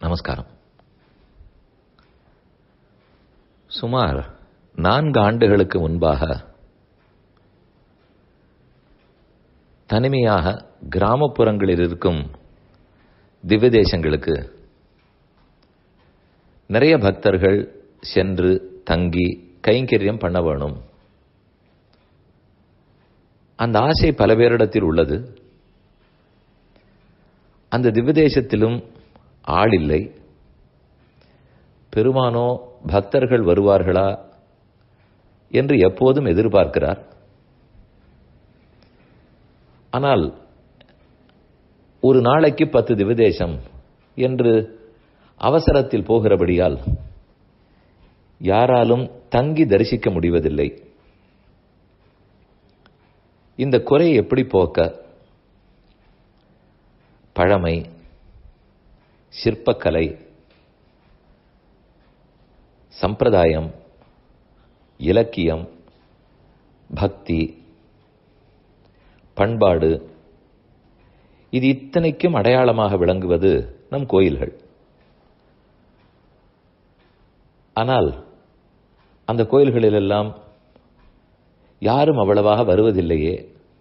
நமஸ்காரம் சுமார் நான்கு ஆண்டுகளுக்கு முன்பாக தனிமையாக கிராமப்புறங்களில் இருக்கும் திவ்ய தேசங்களுக்கு நிறைய பக்தர்கள் சென்று தங்கி கைங்கரியம் பண்ண வேணும் அந்த ஆசை பல பேரிடத்தில் உள்ளது அந்த திவ்யதேசத்திலும் ஆள் இல்லை பெருமானோ பக்தர்கள் வருவார்களா என்று எப்போதும் எதிர்பார்க்கிறார் ஆனால் ஒரு நாளைக்கு பத்து திவ்யதேசம் என்று அவசரத்தில் போகிறபடியால் யாராலும் தங்கி தரிசிக்க முடிவதில்லை இந்த குறையை எப்படி போக்க பழமை சிற்பக்கலை சம்பிரதாயம் இலக்கியம் பக்தி பண்பாடு இது இத்தனைக்கும் அடையாளமாக விளங்குவது நம் கோயில்கள் ஆனால் அந்த கோயில்களிலெல்லாம் யாரும் அவ்வளவாக வருவதில்லையே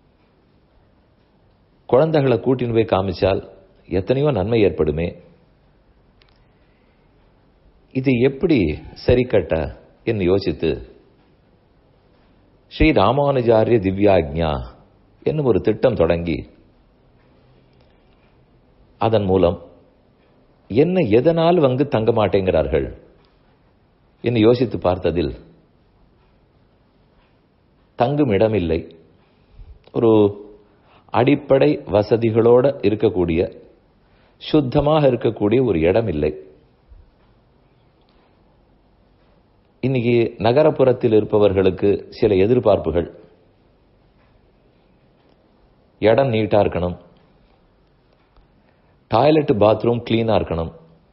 குழந்தைகளை கூட்டின்னு போய் காமிச்சால் எத்தனையோ நன்மை ஏற்படுமே இது எப்படி சரி கட்ட என்று யோசித்து ஸ்ரீ ராமானுஜாரிய திவ்யாக்ஞா என்னும் ஒரு திட்டம் தொடங்கி அதன் மூலம் என்ன எதனால் வந்து தங்க மாட்டேங்கிறார்கள் என்று யோசித்து பார்த்ததில் தங்கும் இடமில்லை ஒரு அடிப்படை வசதிகளோடு இருக்கக்கூடிய சுத்தமாக இருக்கக்கூடிய ஒரு இடம் இல்லை இன்னைக்கு நகரப்புறத்தில் இருப்பவர்களுக்கு சில எதிர்பார்ப்புகள் இடம் நீட்டா இருக்கணும் டாய்லெட் பாத்ரூம் கிளீனா இருக்கணும்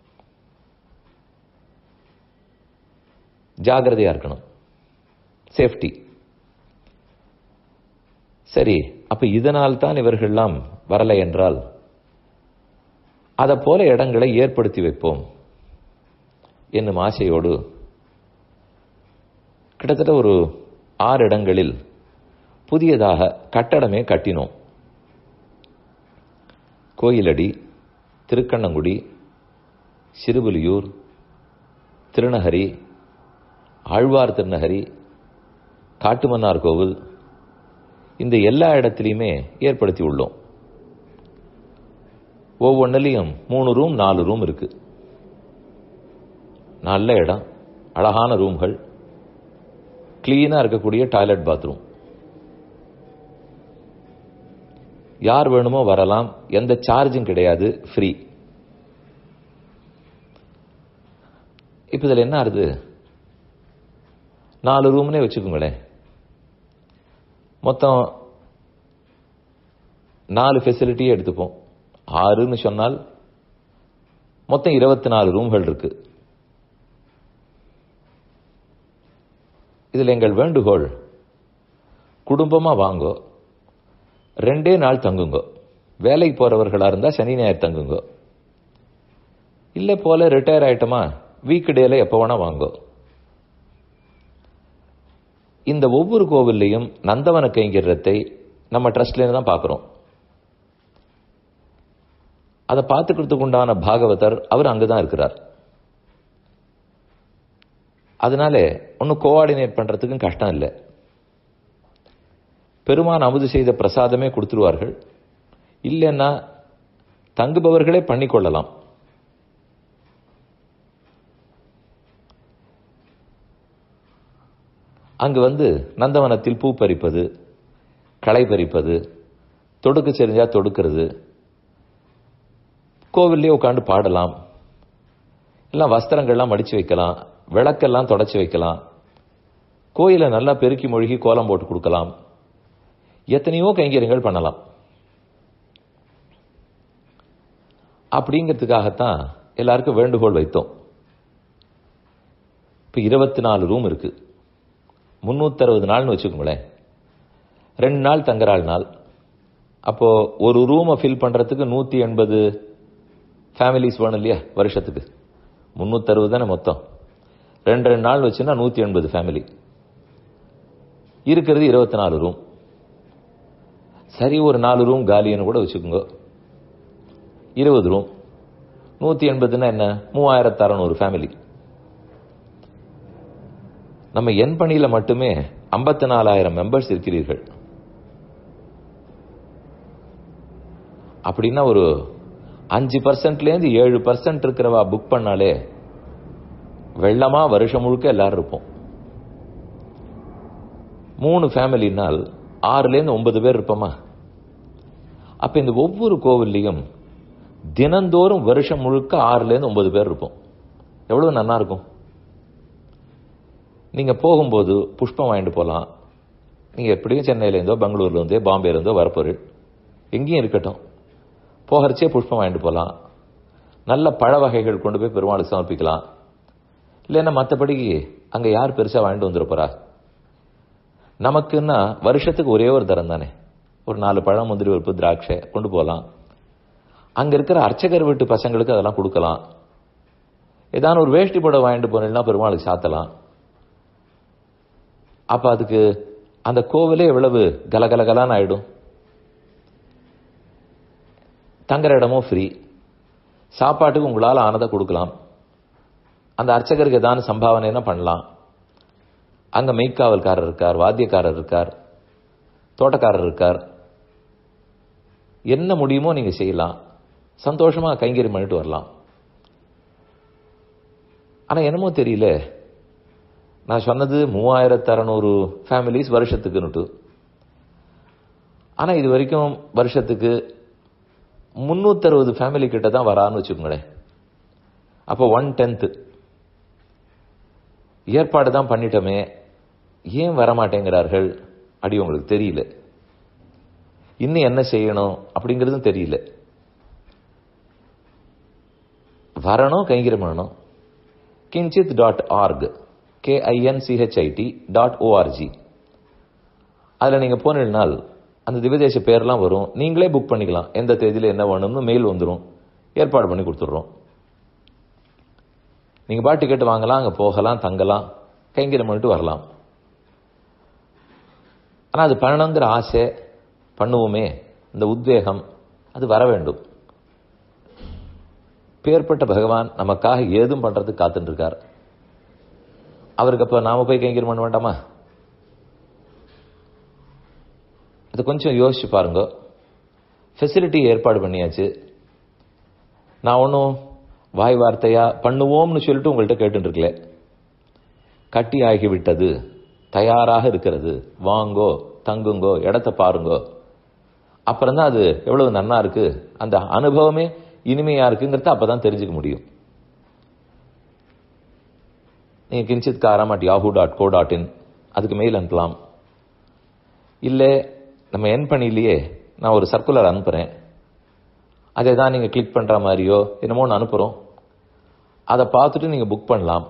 ஜாகிரதையா இருக்கணும் சேஃப்டி சரி அப்ப இதனால் தான் இவர்கள்லாம் வரலை என்றால் அதை போல இடங்களை ஏற்படுத்தி வைப்போம் என்னும் ஆசையோடு கிட்டத்தட்ட ஒரு ஆறு இடங்களில் புதியதாக கட்டடமே கட்டினோம் கோயிலடி திருக்கண்ணங்குடி சிறுபுலியூர் திருநகரி ஆழ்வார் திருநகரி காட்டுமன்னார் கோவில் இந்த எல்லா இடத்துலையுமே ஏற்படுத்தி உள்ளோம் ஒவ்வொன்றிலையும் மூணு ரூம் நாலு ரூம் இருக்கு நல்ல இடம் அழகான ரூம்கள் கிளீனா இருக்கக்கூடிய டாய்லெட் பாத்ரூம் யார் வேணுமோ வரலாம் எந்த சார்ஜும் கிடையாது ஃப்ரீ இப்ப இதுல என்ன ஆறுது நாலு ரூம்னே வச்சுக்கோங்களேன் மொத்தம் நாலு ஃபெசிலிட்டியே எடுத்துப்போம் ஆறுன்னு சொன்னால் மொத்தம் இருபத்தி நாலு ரூம்கள் இருக்கு இதில் எங்கள் வேண்டுகோள் குடும்பமா வாங்கோ ரெண்டே நாள் தங்குங்கோ வேலைக்கு போறவர்களா இருந்தா சனி ஞாயிறு தங்குங்கோ இல்ல போல ரிட்டையர் ஆயிட்டோமா வீக் டேல எப்ப வேணா வாங்கோ இந்த ஒவ்வொரு கோவில்லையும் நந்தவன கைங்கரியத்தை நம்ம ட்ரஸ்ட்ல தான் பார்க்கிறோம் அதை பார்த்துக்கிறதுக்கு உண்டான பாகவதர் அவர் அங்கதான் இருக்கிறார் அதனால ஒன்னும் கோஆர்டினேட் பண்றதுக்கும் கஷ்டம் இல்லை பெருமான் அமுது செய்த பிரசாதமே கொடுத்துருவார்கள் இல்லைன்னா தங்குபவர்களே பண்ணிக்கொள்ளலாம் அங்கு வந்து நந்தவனத்தில் பூ பறிப்பது களை பறிப்பது தொடுக்க தெரிஞ்சா தொடுக்கிறது கோவில்லே உட்காந்து பாடலாம் எல்லாம் வஸ்திரங்கள்லாம் மடிச்சு வைக்கலாம் விளக்கெல்லாம் தொடச்சி வைக்கலாம் கோயிலை நல்லா பெருக்கி மொழிகி கோலம் போட்டு கொடுக்கலாம் எத்தனையோ கைங்கரியங்கள் பண்ணலாம் அப்படிங்கிறதுக்காகத்தான் எல்லாருக்கும் வேண்டுகோள் வைத்தோம் இப்ப இருபத்தி நாலு ரூம் இருக்கு முன்னூத்தி அறுபது நாள்னு வச்சுக்கோங்களேன் ரெண்டு நாள் தங்குறாள் நாள் அப்போ ஒரு ரூமை ஃபில் பண்றதுக்கு நூத்தி எண்பது ஃபேமிலிஸ் வேணும் இல்லையா வருஷத்துக்கு முந்நூற்றறுபது தானே மொத்தம் ரெண்டு ரெண்டு நாள் வச்சுன்னா நூற்றி எண்பது ஃபேமிலி இருக்கிறது இருபத்தி நாலு ரூம் சரி ஒரு நாலு ரூம் காலின்னு கூட வச்சுக்கோங்க இருபது ரூம் நூற்றி எண்பதுன்னா என்ன மூவாயிரத்து அறநூறு ஃபேமிலி நம்ம என் பணியில் மட்டுமே ஐம்பத்தி நாலாயிரம் மெம்பர்ஸ் இருக்கிறீர்கள் அப்படின்னா ஒரு அஞ்சு பர்சன்ட்லேருந்து ஏழு பர்சன்ட் இருக்கிறவா புக் பண்ணாலே வெள்ளமா வருஷம் முழுக்க எல்லாரும் இருப்போம் மூணு ஃபேமிலினால் ஆறுலேருந்து ஒன்பது பேர் இருப்போமா அப்ப இந்த ஒவ்வொரு கோவில்லையும் தினந்தோறும் வருஷம் முழுக்க ஆறுலேருந்து ஒன்பது பேர் இருப்போம் எவ்வளவு நல்லா இருக்கும் நீங்க போகும்போது புஷ்பம் வாங்கிட்டு போகலாம் நீங்க எப்படியும் சென்னையில இருந்தோ பெங்களூர்ல இருந்தோ பாம்பேல இருந்தோ வரப்பொருள் எங்கேயும் இருக்கட்டும் போகிறச்சே புஷ்பம் வாங்கிட்டு போகலாம் நல்ல பழ வகைகள் கொண்டு போய் பெருமாளுக்கு சமர்ப்பிக்கலாம் இல்லைன்னா மற்றபடிக்கு அங்க யார் பெருசா வாங்கிட்டு வந்துட போறா நமக்குன்னா வருஷத்துக்கு ஒரே ஒரு தரம் தானே ஒரு நாலு பழம் முந்திரி பருப்பு திராட்சை கொண்டு போகலாம் அங்க இருக்கிற அர்ச்சகர் வீட்டு பசங்களுக்கு அதெல்லாம் கொடுக்கலாம் ஏதாவது ஒரு வேஷ்டி புடவை வாங்கிட்டு போனீங்கன்னா பெருமாளுக்கு சாத்தலாம் அப்ப அதுக்கு அந்த கோவிலே எவ்வளவு கலகலகலான்னு ஆயிடும் தங்குற இடமும் ஃப்ரீ சாப்பாட்டுக்கு உங்களால் ஆனதை கொடுக்கலாம் அந்த அர்ச்சகருக்கு ஏதாவது சம்பாவனைனா பண்ணலாம் அங்க மெய்க்காவல்காரர் இருக்கார் வாத்தியக்காரர் இருக்கார் தோட்டக்காரர் இருக்கார் என்ன முடியுமோ நீங்க செய்யலாம் சந்தோஷமா கைங்கறி பண்ணிட்டு வரலாம் ஆனா என்னமோ தெரியல நான் சொன்னது மூவாயிரத்து அறநூறு ஃபேமிலிஸ் வருஷத்துக்குன்னுட்டு ஆனா இது வரைக்கும் வருஷத்துக்கு முன்னூத்தறுபது ஃபேமிலி கிட்ட தான் வரான்னு வச்சுக்கோங்களேன் அப்போ ஒன் டென்த்து ஏற்பாடு தான் பண்ணிட்டோமே ஏன் வரமாட்டேங்கிறார்கள் அடி உங்களுக்கு தெரியல இன்னும் என்ன செய்யணும் அப்படிங்கிறதும் தெரியல வரணும் கைங்கிரம் பண்ணணும் கிஞ்சித் dot org KINCHIT dot O R G அதில் நீங்கள் போனால் அந்த திவ்யதேச பேர்லாம் வரும் நீங்களே புக் பண்ணிக்கலாம் எந்த தேதியில் என்ன வேணும்னு மெயில் வந்துடும் ஏற்பாடு பண்ணி கொடுத்துட்றோம் நீங்கள் பா டிக்கெட் வாங்கலாம் அங்கே போகலாம் தங்கலாம் கைங்கரம் பண்ணிட்டு வரலாம் ஆனால் அது பண்ணணுங்கிற ஆசை பண்ணுவோமே இந்த உத்வேகம் அது வர வேண்டும் பேர்பட்ட பகவான் நமக்காக ஏதும் பண்றதுக்கு காத்துட்டு இருக்கார் அவருக்கு அப்ப நாம போய் கைங்கரியம் பண்ண வேண்டாமா அது கொஞ்சம் யோசிச்சு பாருங்க ஃபெசிலிட்டி ஏற்பாடு பண்ணியாச்சு நான் ஒன்றும் வாய் வார்த்தையா பண்ணுவோம்னு சொல்லிட்டு உங்கள்கிட்ட கேட்டு இருக்கல கட்டி ஆகிவிட்டது தயாராக இருக்கிறது வாங்கோ தங்குங்கோ இடத்த பாருங்கோ அப்புறம் தான் அது எவ்வளவு நன்னா இருக்கு அந்த அனுபவமே இனிமையா இருக்குங்கிறத அப்பதான் தெரிஞ்சுக்க முடியும் நீங்க Kinchitkaram at Yahoo dot co dot in அதுக்கு மெயில் அனுப்பலாம் இல்லை நம்ம என் பண்ணிலேயே நான் ஒரு சர்க்குலர் அனுப்புறேன் அதை தான் நீங்க கிளிக் பண்ற மாதிரியோ என்னமோ ஒன்று அனுப்புறோம் அதை பார்த்துட்டு நீங்க புக் பண்ணலாம்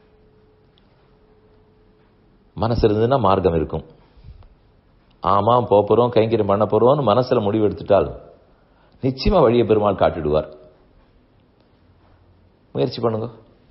மனசு இருந்ததுன்னா மார்க்கம் இருக்கும் ஆமாம் போக போறோம் கைங்கரியம் பண்ண போறோம்னு மனசுல முடிவு எடுத்துட்டால் நிச்சயமா வழியை பெருமாள் காட்டிடுவார் முயற்சி பண்ணுங்க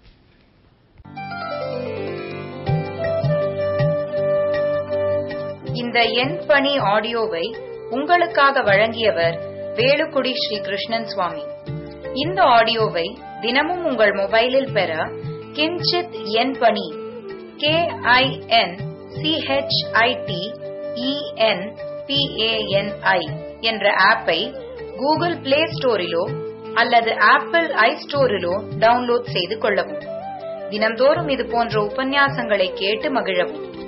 இந்த எண் பணி ஆடியோவை உங்களுக்காக வழங்கியவர் வேலுக்குடி ஸ்ரீ கிருஷ்ணன் சுவாமி இந்த ஆடியோவை தினமும் உங்கள் மொபைலில் பெற கிஞ்சித் எண் பணி கே ஐ என் சிஹெச்ஐடி இஎன் பிஏஎன்ஐ என்ற ஆப்பை கூகுள் பிளே ஸ்டோரிலோ அல்லது ஆப்பிள் ஐ ஸ்டோரிலோ டவுன்லோட் செய்து கொள்ளவும் தினந்தோறும் இது போன்ற உபன்யாசங்களை கேட்டு மகிழவும்